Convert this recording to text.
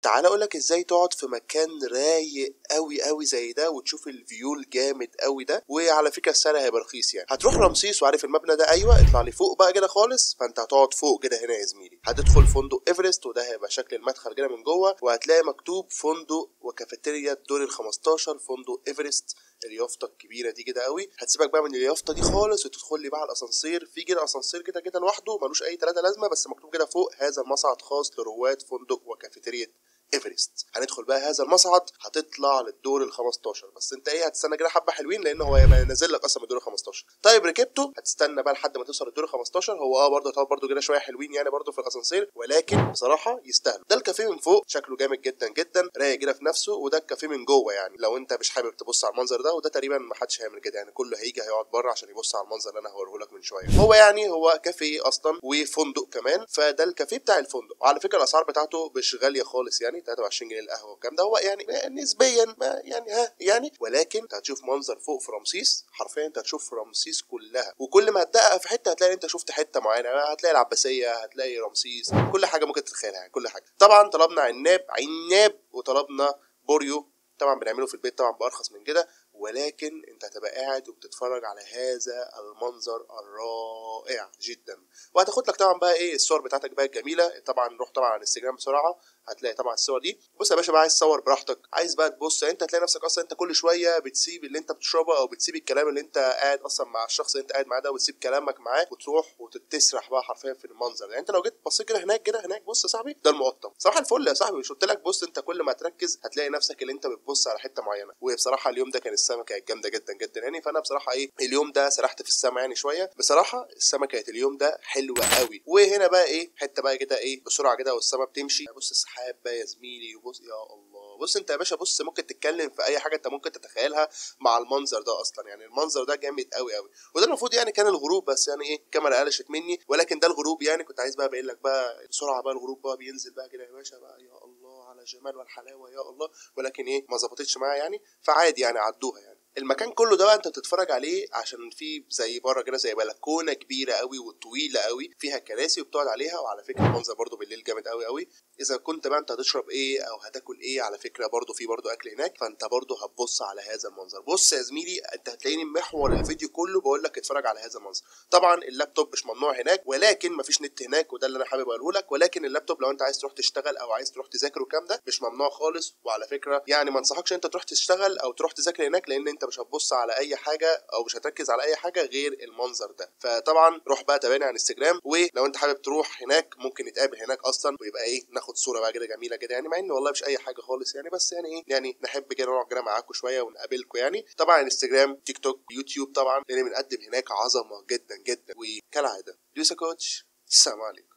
تعال اقول لك ازاي تقعد في مكان رايق قوي قوي زي ده وتشوف الفيو الجامد قوي ده وعلى فكره السعر هيبقى رخيص يعني هتروح رمسيس وعارف المبنى ده ايوه اطلع لي فوق بقى كده خالص فانت هتقعد فوق كده هنا يا زميلي هتدخل فندق ايفرست وده هيبقى شكل المدخل كده من جوه وهتلاقي مكتوب فندق وكافيتيريا الدور ال 15 فندق ايفرست اليافطه الكبيره دي كده قوي هتسيبك بقى من اليافطه دي خالص وتدخل لي بقى على الاسانسير في كده اسانسير كده كده لوحده ملوش اي ثلاثه لازمه بس مكتوب كده فوق هذا المصعد خاص لرواد فندق وكافيتيريا ايفرست هندخل بقى هذا المصعد هتطلع للدور ال 15 بس انت ايه هتستنى كده حبه حلوين لان هو هيبقى نازل لك اصلا من الدور ال 15 طيب ركبته هتستنى بقى لحد ما توصل للدور ال 15 هو اه برضه طب برضه كده شويه حلوين يعني برضه في الاسانسير ولكن بصراحه يستاهل ده الكافيه من فوق شكله جامد جدا جدا رايق كده في نفسه وده الكافيه من جوه يعني لو انت مش حابب تبص على المنظر ده وده تقريبا ما حدش هيعمل كده يعني كله هيجي هيقعد بره عشان يبص على المنظر اللي انا هوريه لك من شويه هو يعني هو كافيه اصلا وفندق كمان فده الكافيه بتاع الفندق وعلى فكره الاسعار بتاعته مش غاليه خالص يعني 23 جنيه القهوه والكلام ده هو يعني نسبيا ما يعني ها يعني ولكن انت هتشوف منظر فوق في رمسيس حرفيا انت هتشوف رمسيس كلها وكل ما هتدقق في حته هتلاقي انت شفت حته معينه هتلاقي العباسيه هتلاقي رمسيس كل حاجه ممكن تتخيلها يعني كل حاجه طبعا طلبنا عناب عناب وطلبنا بوريو طبعا بنعمله في البيت طبعا بارخص من كده ولكن انت هتبقى قاعد وبتتفرج على هذا المنظر الرائع جدا وهتاخد لك طبعا بقى ايه الصور بتاعتك بقى الجميله طبعا روح طبعا على الانستجرام بسرعه هتلاقي طبعا الصور دي بص يا باشا بقى عايز تصور براحتك عايز بقى تبص انت هتلاقي نفسك اصلا انت كل شويه بتسيب اللي انت بتشربه او بتسيب الكلام اللي انت قاعد اصلا مع الشخص اللي انت قاعد معاه ده وتسيب كلامك معاه وتروح وتتسرح بقى حرفيا في المنظر يعني انت لو جيت بصيت كده هناك كده هناك بص يا صاحبي ده المقطم صباح الفل يا صاحبي مش قلت لك بص انت كل ما تركز هتلاقي نفسك اللي انت بتبص على حته معينه وبصراحه اليوم ده كان السما كانت جامده جدا جدا يعني فانا بصراحه ايه اليوم ده سرحت في السما يعني شويه بصراحه السما كانت اليوم ده حلوه قوي وهنا بقى ايه حته بقى كده ايه بسرعه كده والسما بتمشي بص السحاب بقى يا زميلي وبص يا الله بص انت يا باشا بص ممكن تتكلم في اي حاجه انت ممكن تتخيلها مع المنظر ده اصلا يعني المنظر ده جامد قوي قوي وده المفروض يعني كان الغروب بس يعني ايه الكاميرا قلشت مني ولكن ده الغروب يعني كنت عايز بقى ابين لك بقى بسرعه بقى الغروب بقى بينزل بقى كده يا باشا بقى يا الله على الجمال والحلاوه يا الله ولكن ايه ما ظبطتش معايا يعني فعادي يعني عدوها يعني المكان كله ده بقى انت بتتفرج عليه عشان في زي بره كده زي بلكونه كبيره قوي وطويله قوي فيها كراسي وبتقعد عليها وعلى فكره المنظر برده بالليل جامد قوي قوي اذا كنت بقى انت هتشرب ايه او هتاكل ايه على فكره برده في برده اكل هناك فانت برده هتبص على هذا المنظر بص يا زميلي انت هتلاقيني محور الفيديو كله بقول لك اتفرج على هذا المنظر طبعا اللابتوب مش ممنوع هناك ولكن مفيش نت هناك وده اللي انا حابب اقوله لك ولكن اللابتوب لو انت عايز تروح تشتغل او عايز تروح تذاكر والكلام ده مش ممنوع خالص وعلى فكره يعني ما انصحكش انت تروح تشتغل او تروح تذاكر هناك لان انت مش هتبص على اي حاجه او مش هتركز على اي حاجه غير المنظر ده فطبعا روح بقى تابعني على انستجرام ولو انت حابب تروح هناك ممكن نتقابل هناك اصلا ويبقى ايه ناخد صوره بقى كده جميله كده يعني مع ان والله مش اي حاجه خالص يعني بس يعني ايه يعني نحب كده نقعد كده معاكم شويه ونقابلكم يعني طبعا انستجرام تيك توك يوتيوب طبعا لان بنقدم هناك عظمه جدا جدا وكالعاده يوسا كوتش السلام عليكم